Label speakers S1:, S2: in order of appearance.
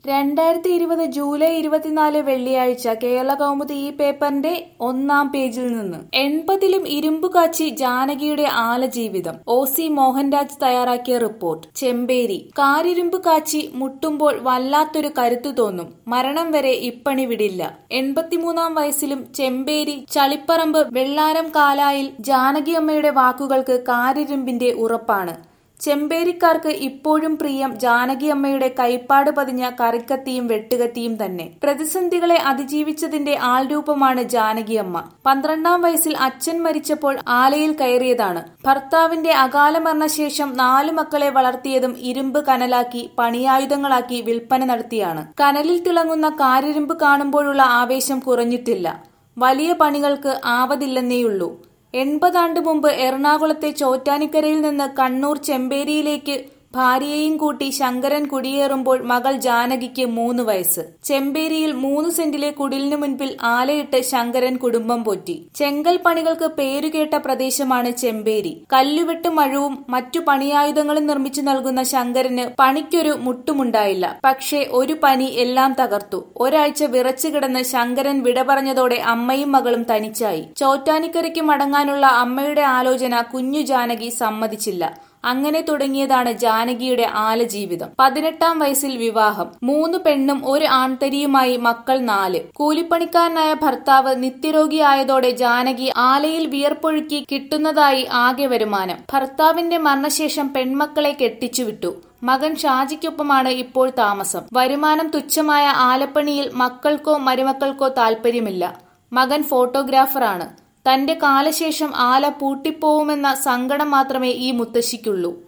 S1: രണ്ടായിരത്തി ഇരുപത് ജൂലൈ ഇരുപത്തിനാല് വെള്ളിയാഴ്ച കേരള കൗമുദി ഈ പേപ്പറിന്റെ ഒന്നാം പേജിൽ നിന്ന് എൺപതിലും ഇരുമ്പു കാച്ചി ജാനകിയുടെ ആലജീവിതം ഒ സി മോഹൻരാജ് തയ്യാറാക്കിയ റിപ്പോർട്ട് ചെമ്പേരി കാരിരുമ്പ് കാച്ചി മുട്ടുമ്പോൾ വല്ലാത്തൊരു കരുത്തു തോന്നും മരണം വരെ ഇപ്പണി വിടില്ല എൺപത്തിമൂന്നാം വയസ്സിലും ചെമ്പേരി ചളിപ്പറമ്പ് വെള്ളാരം കാലായിൽ ജാനകിയമ്മയുടെ വാക്കുകൾക്ക് കാരിരുമ്പിന്റെ ഉറപ്പാണ് ചെമ്പേരിക്കാർക്ക് ഇപ്പോഴും പ്രിയം ജാനകിയമ്മയുടെ കൈപ്പാട് പതിഞ്ഞ കറിക്കത്തിയും വെട്ടുകത്തിയും തന്നെ പ്രതിസന്ധികളെ അതിജീവിച്ചതിന്റെ ആൾരൂപമാണ് ജാനകിയമ്മ പന്ത്രണ്ടാം വയസ്സിൽ അച്ഛൻ മരിച്ചപ്പോൾ ആലയിൽ കയറിയതാണ് ഭർത്താവിന്റെ അകാല മരണശേഷം നാലു മക്കളെ വളർത്തിയതും ഇരുമ്പ് കനലാക്കി പണിയായുധങ്ങളാക്കി വിൽപ്പന നടത്തിയാണ് കനലിൽ തിളങ്ങുന്ന കാരിരുമ്പ് കാണുമ്പോഴുള്ള ആവേശം കുറഞ്ഞിട്ടില്ല വലിയ പണികൾക്ക് ആവതില്ലെന്നേയുള്ളൂ എൺപതാണ്ട് മുമ്പ് എറണാകുളത്തെ ചോറ്റാനിക്കരയിൽ നിന്ന് കണ്ണൂർ ചെമ്പേരിയിലേക്ക് ഭാര്യയെയും കൂട്ടി ശങ്കരൻ കുടിയേറുമ്പോൾ മകൾ ജാനകിക്ക് മൂന്ന് വയസ്സ് ചെമ്പേരിയിൽ മൂന്ന് സെന്റിലെ കുടിലിനു മുൻപിൽ ആലയിട്ട് ശങ്കരൻ കുടുംബം പോറ്റി ചെങ്കൽ പണികൾക്ക് പേരുകേട്ട പ്രദേശമാണ് ചെമ്പേരി കല്ലുവെട്ട് മഴവും മറ്റു പണിയായുധങ്ങളും നിർമ്മിച്ചു നൽകുന്ന ശങ്കരന് പണിക്കൊരു മുട്ടുമുണ്ടായില്ല പക്ഷേ ഒരു പനി എല്ലാം തകർത്തു ഒരാഴ്ച വിറച്ചു കിടന്ന് ശങ്കരൻ വിട പറഞ്ഞതോടെ അമ്മയും മകളും തനിച്ചായി ചോറ്റാനിക്കരയ്ക്ക് മടങ്ങാനുള്ള അമ്മയുടെ ആലോചന കുഞ്ഞു ജാനകി സമ്മതിച്ചില്ല അങ്ങനെ തുടങ്ങിയതാണ് ജാനകിയുടെ ആലജീവിതം പതിനെട്ടാം വയസ്സിൽ വിവാഹം മൂന്ന് പെണ്ണും ഒരു ആൺതരിയുമായി മക്കൾ നാല് കൂലിപ്പണിക്കാരനായ ഭർത്താവ് നിത്യരോഗിയായതോടെ ജാനകി ആലയിൽ വിയർപ്പൊഴുക്കി കിട്ടുന്നതായി ആകെ വരുമാനം ഭർത്താവിന്റെ മരണശേഷം പെൺമക്കളെ കെട്ടിച്ചുവിട്ടു മകൻ ഷാജിക്കൊപ്പമാണ് ഇപ്പോൾ താമസം വരുമാനം തുച്ഛമായ ആലപ്പണിയിൽ മക്കൾക്കോ മരുമക്കൾക്കോ താൽപ്പര്യമില്ല മകൻ ഫോട്ടോഗ്രാഫറാണ് തന്റെ കാലശേഷം ആല പൂട്ടിപ്പോവുമെന്ന സങ്കടം മാത്രമേ ഈ മുത്തശ്ശിക്കുള്ളൂ